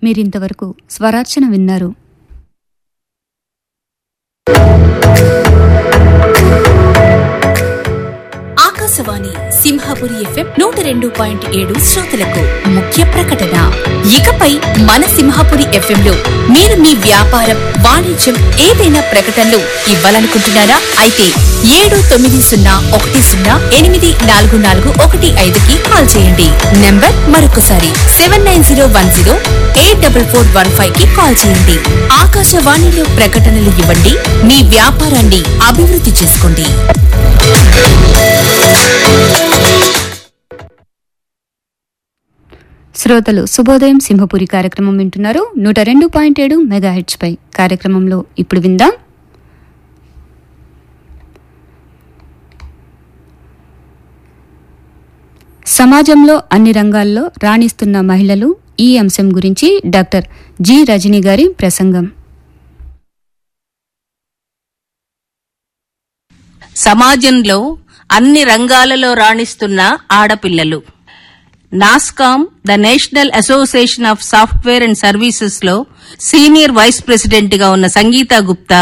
మీరింతవరకు స్వరార్చన విన్నారు ఆకాశవాణి సింహాపురి ఎఫ్ఎం నూట రెండు పాయింట్ ఏడు శ్రోతలకు ముఖ్య ప్రకటన ఇకపై మన సింహాపురి ఎఫ్ఎం లో మీరు మీ వ్యాపారం వాణిజ్యం ఏదైనా ప్రకటనలు ఇవ్వాలనుకుంటున్నారా అయితే ఏడు తొమ్మిది సున్నా ఒకటి సున్నా ఎనిమిది నాలుగు నాలుగు ఒకటి ఐదుకి కాల్ చేయండి నంబర్ మరొకసారి seven nine zero one zero eight double four one five కి కాల్ చేయండి ఆకాశవాణిలో ప్రకటనలు ఇవ్వండి మీ వ్యాపారాన్ని అభివృద్ధి చేసుకోండి శ్రోతలు శుభోదయం సింహపురి కార్యక్రమం వింటున్నారు నూట రెండు పాయింట్ ఏడు మెగా హెచ్ పై కార్యక్రమంలో ఇప్పుడు విందాం సమాజంలో అన్ని రంగాల్లో రాణిస్తున్న మహిళలు ఈ అంశం గురించి డాక్టర్ జి రజని గారి ప్రసంగం సమాజంలో అన్ని రంగాలలో రాణిస్తున్న ఆడపిల్లలు NASSCOM the national association of software and services లో సీనియర్ వైస్ ప్రెసిడెంట్ గా ఉన్న సంగీత గుప్తా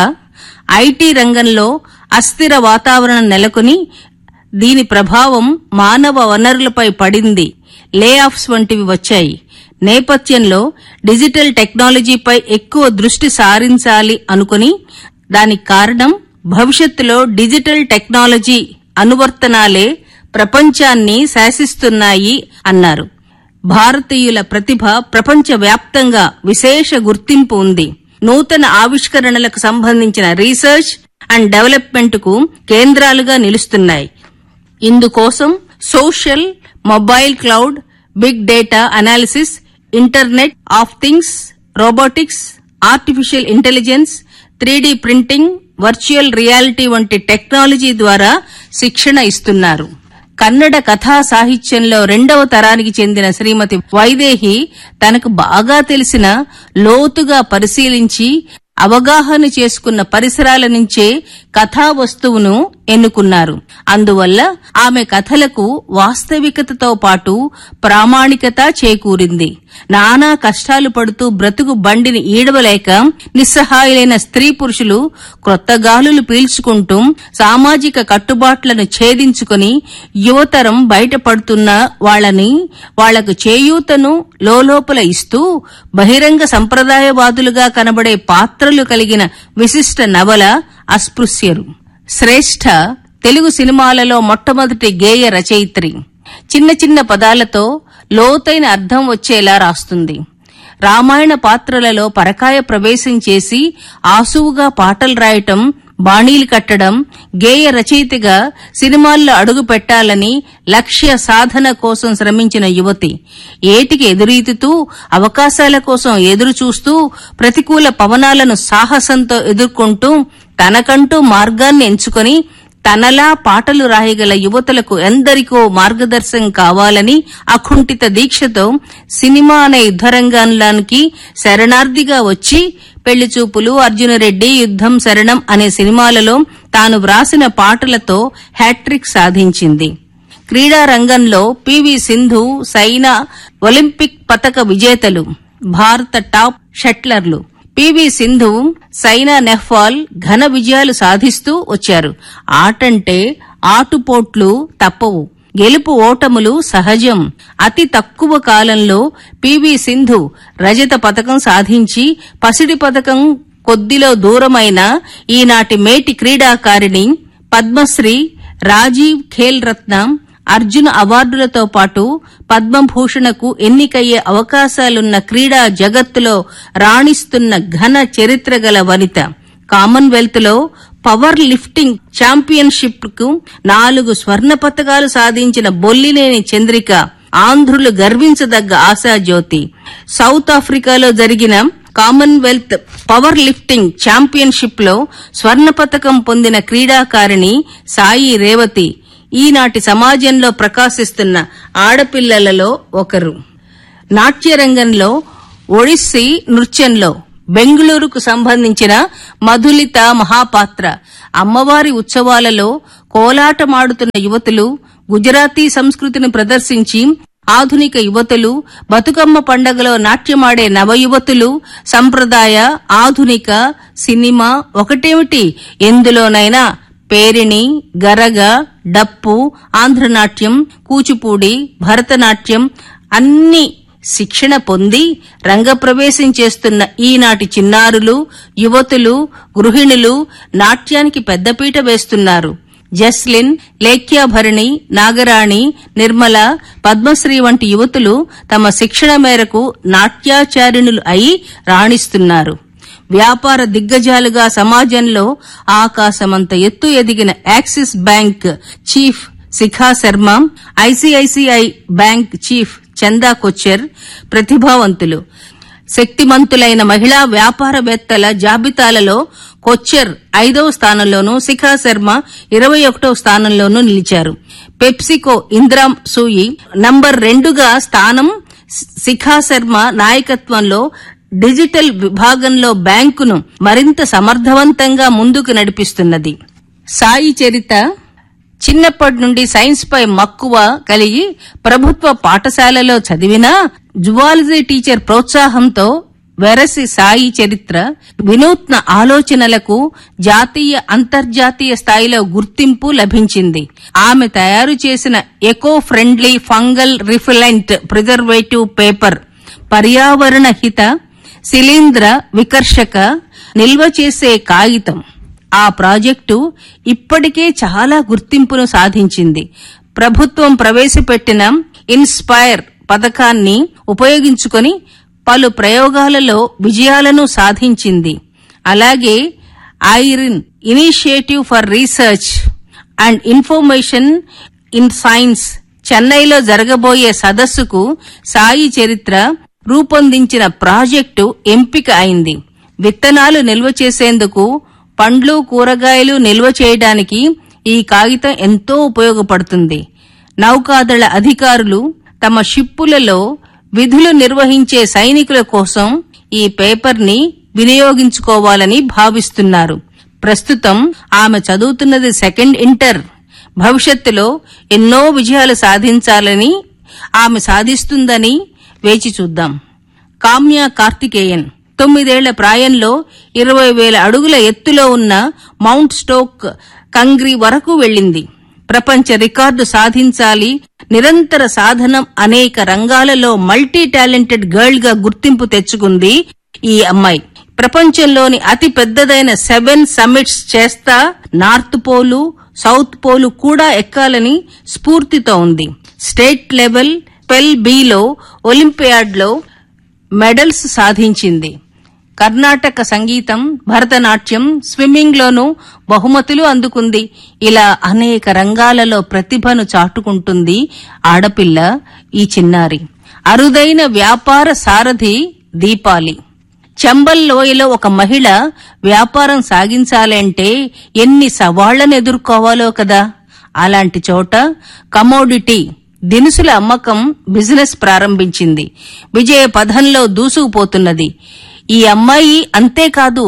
ఐటీ రంగంలో అస్థిర వాతావరణం నెలకొని దీని ప్రభావం మానవ వనరులపై పడింది లే ఆఫ్స్ వంటివి వచ్చాయి నేపథ్యంలో డిజిటల్ టెక్నాలజీపై ఎక్కువ దృష్టి సారించాలి అనుకుని దానికి కారణం భవిష్యత్తులో డిజిటల్ టెక్నాలజీ అనువర్తనాలే ప్రపంచాన్ని శాసిస్తున్నాయి అన్నారు భారతీయుల ప్రతిభ ప్రపంచవ్యాప్తంగా విశేష గుర్తింపు ఉంది నూతన ఆవిష్కరణలకు సంబంధించిన రీసెర్చ్ అండ్ డెవలప్మెంట్ కు కేంద్రాలుగా నిలుస్తున్నాయి ఇందుకోసం social mobile cloud big data analysis internet of things robotics artificial intelligence three printing virtual reality వంటి టెక్నాలజీ ద్వారా శిక్షణ ఇస్తున్నారు కన్నడ కథా సాహిత్యంలో రెండవ తరానికి చెందిన శ్రీమతి వైదేహి తనకు బాగా తెలిసిన లోతుగా పరిశీలించి అవగాహన చేసుకున్న పరిసరాల నుంచే కథా వస్తువును ఎన్నుకున్నారు అందువల్ల ఆమె కథలకు వాస్తవికతతో పాటు ప్రామాణికత చేకూరింది నానా కష్టాలు పడుతూ బ్రతుకు బండిని ఈడవలేక నిస్సహాయులైన స్త్రీ పురుషులు క్రొత్త గాలులు పీల్చుకుంటూ సామాజిక కట్టుబాట్లను ఛేదించుకుని యువతరం బయటపడుతున్న వాళ్ళని వాళ్లకు చేయూతను లోలోపల ఇస్తూ బహిరంగ సంప్రదాయవాదులుగా కనబడే పాత్రలు కలిగిన విశిష్ట నవల అస్పృశ్యరు శ్రేష్ఠ తెలుగు సినిమాలలో మొట్టమొదటి గేయ రచయిత్రి చిన్న చిన్న పదాలతో లోతైన అర్థం వచ్చేలా రాస్తుంది రామాయణ పాత్రలలో పరకాయ ప్రవేశం చేసి ఆసువుగా పాటలు రాయటం బాణీలు కట్టడం గేయ రచయితగా సినిమాల్లో అడుగు పెట్టాలని లక్ష్య సాధన కోసం శ్రమించిన యువతి ఏటికి ఎదురీతుతూ అవకాశాల కోసం ఎదురు చూస్తూ ప్రతికూల పవనాలను సాహసంతో ఎదుర్కొంటూ తనకంటూ మార్గాన్ని ఎంచుకొని తనలా పాటలు రాయగల యువతులకు ఎందరికో మార్గదర్శనం కావాలని అకుంఠిత దీక్షతో సినిమా అనే యుద్ధరంగంలోనికి శరణార్థిగా వచ్చి పెళ్లి చూపులు అర్జునరెడ్డి యుద్ధం శరణం అనే సినిమాలలో తాను వ్రాసిన పాటలతో హ్యాట్రిక్ సాధించింది క్రీడా రంగంలో పివి సింధు సైనా ఒలింపిక్ పతక విజేతలు భారత టాప్ షట్లర్లు పివి సింధు సైనా నెహ్వాల్ ఘన విజయాలు సాధిస్తూ వచ్చారు ఆటంటే ఆటుపోట్లు తప్పవు గెలుపు ఓటములు సహజం అతి తక్కువ కాలంలో పివి సింధు రజత పథకం సాధించి పసిడి పథకం కొద్దిలో దూరమైన ఈనాటి మేటి క్రీడాకారిణి పద్మశ్రీ రాజీవ్ ఖేల్ రత్న అర్జున అవార్డులతో పాటు పద్మభూషణకు ఎన్నికయ్యే అవకాశాలున్న క్రీడా జగత్తులో రాణిస్తున్న ఘన చరిత్ర గల వనిత కామన్వెల్త్ లో పవర్ లిఫ్టింగ్ ఛాంపియన్షిప్ కు నాలుగు స్వర్ణ పతకాలు సాధించిన బొల్లినేని చంద్రిక ఆంధ్రులు గర్వించదగ్గ ఆశాజ్యోతి సౌత్ ఆఫ్రికాలో జరిగిన కామన్వెల్త్ పవర్ లిఫ్టింగ్ ఛాంపియన్షిప్ లో స్వర్ణ పతకం పొందిన క్రీడాకారిణి సాయి రేవతి ఈనాటి సమాజంలో ప్రకాశిస్తున్న ఆడపిల్లలలో ఒకరు నాట్యరంగంలో ఒడిస్సీ నృత్యంలో బెంగుళూరుకు సంబంధించిన మధులిత మహాపాత్ర అమ్మవారి ఉత్సవాలలో కోలాటమాడుతున్న యువతులు గుజరాతీ సంస్కృతిని ప్రదర్శించి ఆధునిక యువతులు బతుకమ్మ పండగలో నాట్యమాడే నవయువతులు సంప్రదాయ ఆధునిక సినిమా ఒకటేమిటి ఎందులోనైనా పేరిణి గరగ డప్పు ఆంధ్రనాట్యం కూచిపూడి భరతనాట్యం అన్ని శిక్షణ పొంది రంగప్రవేశం చేస్తున్న ఈనాటి చిన్నారులు యువతులు గృహిణులు నాట్యానికి పెద్దపీట వేస్తున్నారు జస్లిన్ లేఖ్యాభరణి నాగరాణి నిర్మల పద్మశ్రీ వంటి యువతులు తమ శిక్షణ మేరకు నాట్యాచారిణులు అయి రాణిస్తున్నారు వ్యాపార దిగ్గజాలుగా సమాజంలో ఆకాశమంత ఎత్తు ఎదిగిన Axis Bank chief Shikha Sharma ICICI Bank chief Chanda Kochhar ప్రతిభావంతులు శక్తిమంతులైన మహిళా వ్యాపారవేత్తల జాబితాలలో కొచ్చర్ ఐదవ స్థానంలోనూ శిఖా శర్మ ఇరవై ఒకటవ స్థానంలోనూ నిలిచారు పెప్సికో ఇందిరా సూయి నంబర్ రెండుగా స్థానం శిఖా శర్మ నాయకత్వంలో డిజిటల్ విభాగంలో బ్యాంకును మరింత సమర్థవంతంగా ముందుకు నడిపిస్తున్నది సాయి చరిత చిన్నప్పటి నుండి సైన్స్ పై మక్కువ కలిగి ప్రభుత్వ పాఠశాలలో చదివినా జువాలజీ టీచర్ ప్రోత్సాహంతో వెరసి సాయి చరిత్ర వినూత్న ఆలోచనలకు జాతీయ అంతర్జాతీయ స్థాయిలో గుర్తింపు లభించింది ఆమె తయారు చేసిన eco friendly fungal repellent preservative paper పర్యావరణ హిత శిలీంద్ర వికర్షక నిల్వ చేసే కాగితం ఆ ప్రాజెక్టు ఇప్పటికే చాలా గుర్తింపును సాధించింది ప్రభుత్వం ప్రవేశపెట్టిన ఇన్స్పైర్ పథకాన్ని ఉపయోగించుకొని పలు ప్రయోగాలలో విజయాలను సాధించింది అలాగే IRIN initiative for research and information in science చెన్నైలో జరగబోయే సదస్సుకు సాయి చరిత్ర రూపొందించిన ప్రాజెక్టు ఎంపిక అయింది విత్తనాలు నిల్వ చేసేందుకు పండ్లు కూరగాయలు నిల్వ చేయడానికి ఈ కాగితం ఎంతో ఉపయోగపడుతుంది నౌకాదళ అధికారులు తమ షిప్పులలో విధులు నిర్వహించే సైనికుల కోసం ఈ పేపర్ని వినియోగించుకోవాలని భావిస్తున్నారు ప్రస్తుతం ఆమె చదువుతున్నది సెకండ్ ఇంటర్ భవిష్యత్తులో ఎన్నో విజయాలు సాధించాలని ఆమె సాధిస్తుందని వేచి చూద్దాం కామ్య కార్తికేయన్ తొమ్మిదేళ్ల ప్రాయంలో ఇరవై వేల అడుగుల ఎత్తులో ఉన్న మౌంట్ స్టోక్ కంగ్రీ వరకు వెళ్ళింది ప్రపంచ రికార్డు సాధించాలి నిరంతర సాధనం అనేక రంగాలలో మల్టీ టాలెంటెడ్ గర్ల్ గా గుర్తింపు తెచ్చుకుంది ఈ అమ్మాయి ప్రపంచంలోని అతి పెద్దదైన సెవెన్ సమిట్స్ చేస్తా నార్త్ పోలు సౌత్ పోలు కూడా ఎక్కాలని స్ఫూర్తితో ఉంది స్టేట్ లెవెల్ పెల్ బిలో ఒలింపియాడ్లో మెడల్స్ సాధించింది కర్ణాటక సంగీతం భరతనాట్యం స్విమ్మింగ్ లోనూ బహుమతులు అందుకుంది ఇలా అనేక రంగాలలో ప్రతిభను చాటుకుంటుంది ఆడపిల్ల ఈ చిన్నారి అరుదైన వ్యాపార సారథి దీపాలి చంబల్ లోయలో ఒక మహిళ వ్యాపారం సాగించాలంటే ఎన్ని సవాళ్లను ఎదుర్కోవాలో కదా అలాంటి చోట కమోడిటీ దినుసుల అమ్మకం బిజినెస్ ప్రారంభించింది విజయ పథంలో దూసుకుపోతున్నది ఈ అమ్మాయి అంతేకాదు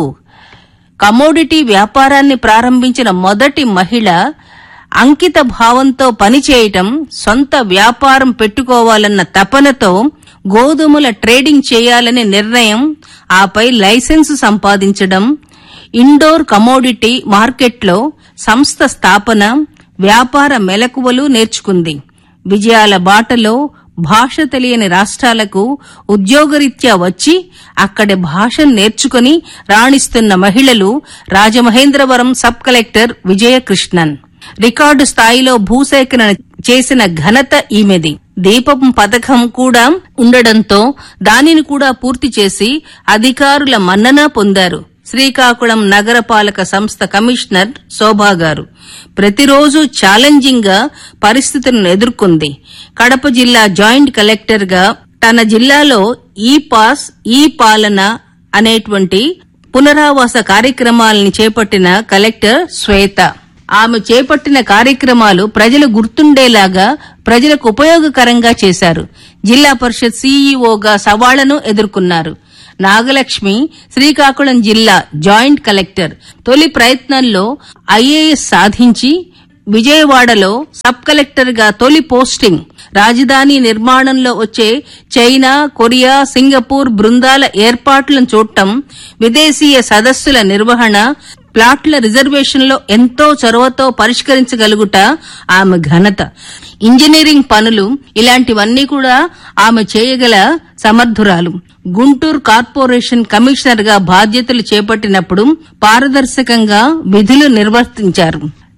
కమోడిటీ వ్యాపారాన్ని ప్రారంభించిన మొదటి మహిళ అంకిత భావంతో పనిచేయటం సొంత వ్యాపారం పెట్టుకోవాలన్న తపనతో గోధుమల ట్రేడింగ్ చేయాలనే నిర్ణయం ఆపై లైసెన్సు సంపాదించడం ఇండోర్ కమోడిటీ మార్కెట్లో సంస్థ స్థాపన వ్యాపార మెలకువలు నేర్చుకుంది విజయాల బాటలో భాష తెలియని రాష్ట్రాలకు ఉద్యోగరీత్యా వచ్చి అక్కడి భాషను నేర్చుకుని రాణిస్తున్న మహిళలు Rajamahendravaram sub collector Vijayakrishnan record స్థాయిలో భూసేకరణ చేసిన ఘనత ఈమెది దీపం పథకం కూడా ఉండడంతో దానిని కూడా పూర్తి చేసి అధికారుల మన్నన పొందారు శ్రీకాకుళం నగరపాలక సంస్థ కమిషనర్ శోభా గారు ప్రతిరోజు ఛాలెంజింగ్ గా పరిస్థితులను ఎదుర్కొంది కడప జిల్లా జాయింట్ కలెక్టర్ గా తన జిల్లాలో ఈ పాస్ ఈ పాలన అనేటువంటి పునరావాస కార్యక్రమాలని చేపట్టిన కలెక్టర్ శ్వేత ఆమె చేపట్టిన కార్యక్రమాలు ప్రజలు గుర్తుండేలాగా ప్రజలకు ఉపయోగకరంగా చేశారు జిల్లా పరిషత్ సీఈఓగా సవాళ్లను ఎదుర్కొన్నారు నాగలక్ష్మి శ్రీకాకుళం జిల్లా జాయింట్ కలెక్టర్ తొలి ప్రయత్నంలో ఐఏఎస్ సాధించి విజయవాడలో సబ్ కలెక్టర్ గా తొలి పోస్టింగ్ రాజధాని నిర్మాణంలో వచ్చే చైనా కొరియా సింగపూర్ బృందాల ఏర్పాట్లను చూడటం విదేశీయ సదస్సుల నిర్వహణ ప్లాట్ల రిజర్వేషన్లో ఎంతో చొరవతో పరిష్కరించగలుగుట ఆమె ఘనత ఇంజనీరింగ్ పనులు ఇలాంటివన్నీ కూడా ఆమె చేయగల సమర్థురాలు గుంటూరు కార్పొరేషన్ కమిషనర్ గా బాధ్యతలు చేపట్టినప్పుడు పారదర్శకంగా విధులు నిర్వర్తించారు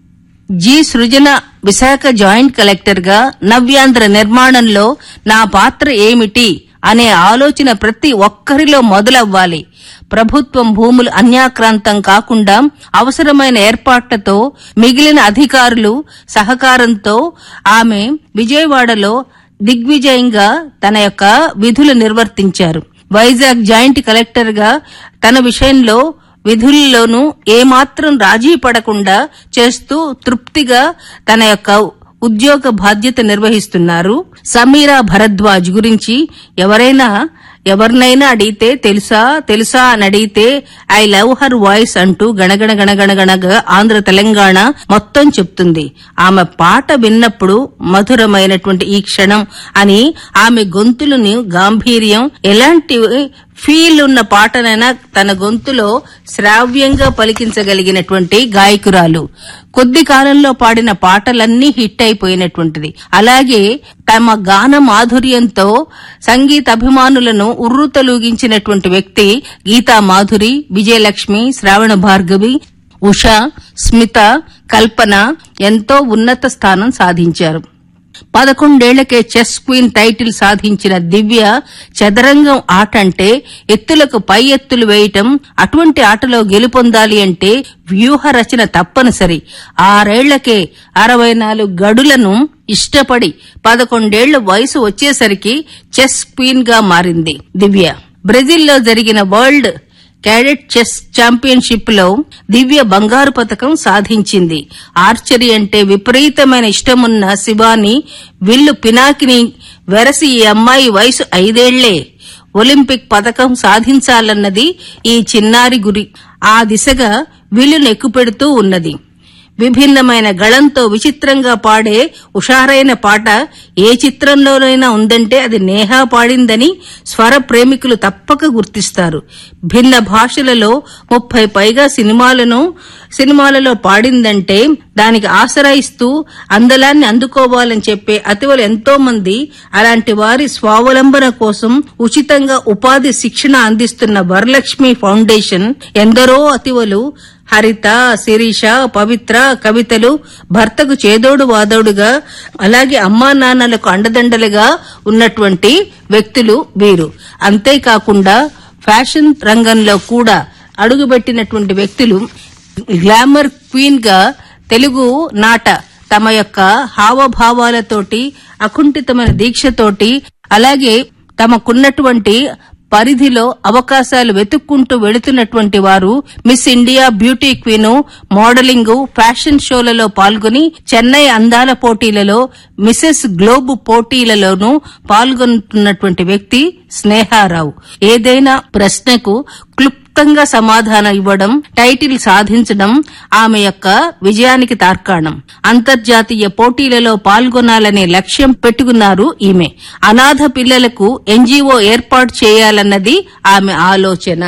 G Srujana Visakha joint collector గా నవ్యాంధ్ర నిర్మాణంలో నా పాత్ర ఏమిటి అనే ఆలోచన ప్రతి ఒక్కరిలో మొదలవ్వాలి ప్రభుత్వం భూములు అన్యాక్రాంతం కాకుండా అవసరమైన ఏర్పాట్లతో మిగిలిన అధికారులు సహకారంతో ఆమె విజయవాడలో దిగ్విజయంగా తన యొక్క విధులు నిర్వర్తించారు వైజాగ్ జాయింట్ కలెక్టర్ గా తన విషయంలో విధుల్లోనూ ఏమాత్రం రాజీ పడకుండా చేస్తూ తృప్తిగా తన యొక్క ఉద్యోగ బాధ్యత నిర్వహిస్తున్నారు సమీరా భరద్వాజ్ గురించి ఎవరైనా ఎవరినైనా అడిగితే తెలుసా తెలుసా అని అడిగితే ఐ లవ్ హర్ వాయిస్ అంటూ గణగణ గణగణ గణగా ఆంధ్ర తెలంగాణ మొత్తం చెప్తుంది ఆమె పాట విన్నప్పుడు మధురమైనటువంటి ఈ క్షణం అని ఆమె గొంతులను గాంభీర్యం ఎలాంటి ఫీల్ ఉన్న పాటనైనా తన గొంతులో శ్రావ్యంగా పలికించగలిగినటువంటి గాయకురాలు కొద్ది కాలంలో పాడిన పాటలన్నీ హిట్ అయిపోయినటువంటిది అలాగే తమ గాన మాధుర్యంతో సంగీత అభిమానులను ఉర్రూతలూగించినటువంటి వ్యక్తి గీతా మాధురి విజయలక్ష్మి శ్రావణ భార్గవి ఉషా స్మిత కల్పన ఎంతో ఉన్నత స్థానం సాధించారు పదకొండేళ్లకే చెస్ క్వీన్ టైటిల్ సాధించిన దివ్య చదరంగం ఆట అంటే ఎత్తులకు పై ఎత్తులు వేయటం అటువంటి ఆటలో గెలుపొందాలి అంటే వ్యూహ రచన తప్పనిసరి ఆరేళ్లకే అరవై నాలుగు గడులను ఇష్టపడి పదకొండేళ్ల వయసు వచ్చేసరికి చెస్ క్వీన్ గా మారింది దివ్య బ్రెజిల్లో జరిగిన వరల్డ్ క్యాడెట్ చెస్ ఛాంపియన్షిప్ లో దివ్య బంగారు పతకం సాధించింది ఆర్చరీ అంటే విపరీతమైన ఇష్టమున్న శివాని విల్లు పినాకిని వెరసి ఈ అమ్మాయి వయసు ఐదేళ్లే ఒలింపిక్ పతకం సాధించాలన్నది ఈ చిన్నారి గురి ఆ దిశగా విల్లును ఎక్కుపెడుతూ ఉన్నది విభిన్నమైన గళంతో విచిత్రంగా పాడే ఉషారైన పాట ఏ చిత్రంలోనైనా ఉందంటే అది నేహా పాడిందని స్వర ప్రేమికులు తప్పక గుర్తిస్తారు భిన్న భాషలలో ముప్పై పైగా సినిమాలను సినిమాలలో పాడిందంటే దానికి ఆసరా ఇస్తూ అందలాన్ని అందుకోవాలని చెప్పే అతివలు ఎంతో మంది అలాంటి వారి స్వావలంబన కోసం ఉచితంగా ఉపాధి శిక్షణ అందిస్తున్న వరలక్ష్మి ఫౌండేషన్ ఎందరో అతివలు హరిత శిరీష పవిత్ర కవితలు భర్తకు చేదోడు వాదోడుగా అలాగే అమ్మా నాన్నలకు అండదండలుగా ఉన్నటువంటి వ్యక్తులు వీరు అంతేకాకుండా ఫ్యాషన్ రంగంలో కూడా అడుగుపెట్టినటువంటి వ్యక్తులు గ్లామర్ క్వీన్ గా తెలుగు నాట తమ యొక్క హావభావాలతోటి అకుంఠితమైన దీక్షతోటి అలాగే తమకున్నటువంటి పరిధిలో అవకాశాలు వెతుక్కుంటూ వెళుతున్నటువంటి వారు Miss India beauty queen modelling fashion షోలలో పాల్గొని చెన్నై అందాల పోటీలలో మిసెస్ గ్లోబ్ పోటీలలోనూ పాల్గొంటున్నటువంటి వ్యక్తి స్నేహారావు ఏదైనా ప్రశ్నకు క్లుప్తంగా సమాధానం ఇవ్వడం టైటిల్ సాధించడం ఆమె యొక్క విజయానికి తార్కాణం అంతర్జాతీయ పోటీలలో పాల్గొనాలనే లక్ష్యం పెట్టుకున్నారు ఈమె అనాథ పిల్లలకు ఎన్జీఓ ఏర్పాటు చేయాలన్నది ఆమె ఆలోచన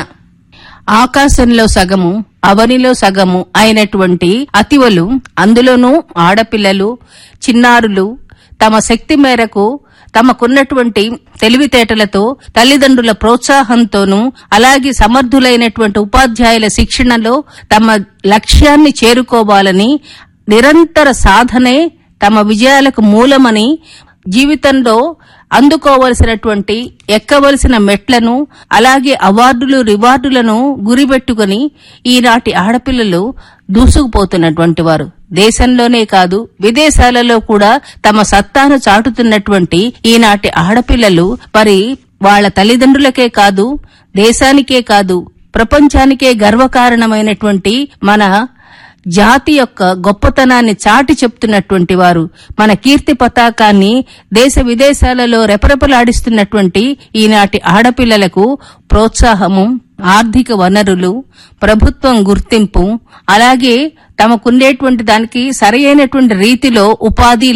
ఆకాశంలో సగము అవనిలో సగము అయినటువంటి అతివలు అందులోనూ ఆడపిల్లలు చిన్నారులు తమ శక్తి మేరకు తమకున్నటువంటి తెలివితేటలతో తల్లిదండ్రుల ప్రోత్సాహంతోనూ అలాగే సమర్థులైనటువంటి ఉపాధ్యాయుల శిక్షణలో తమ లక్ష్యాన్ని చేరుకోవాలని నిరంతర సాధనే తమ విజయాలకు మూలమని జీవితంలో అందుకోవలసినటువంటి ఎక్కవలసిన మెట్లను అలాగే అవార్డులు రివార్డులను గురిపెట్టుకుని ఈనాటి ఆడపిల్లలు దూసుకుపోతున్నటువంటి వారు దేశంలోనే కాదు విదేశాలలో కూడా తమ సత్తాను చాటుతున్నటువంటి ఈనాటి ఆడపిల్లలు మరి వాళ్ళ తల్లిదండ్రులకే కాదు దేశానికే కాదు ప్రపంచానికే గర్వకారణమైనటువంటి మన జాతి యొక్క గొప్పతనాన్ని చాటి చెప్తున్నటువంటి వారు మన కీర్తి పతాకాన్ని దేశ విదేశాలలో రెపరెపలాడిస్తున్నటువంటి ఈనాటి ఆడపిల్లలకు ప్రోత్సాహము ఆర్థిక వనరులు ప్రభుత్వం గుర్తింపు అలాగే తమకుండేటువంటి దానికి సరైనటువంటి రీతిలో ఉపాధి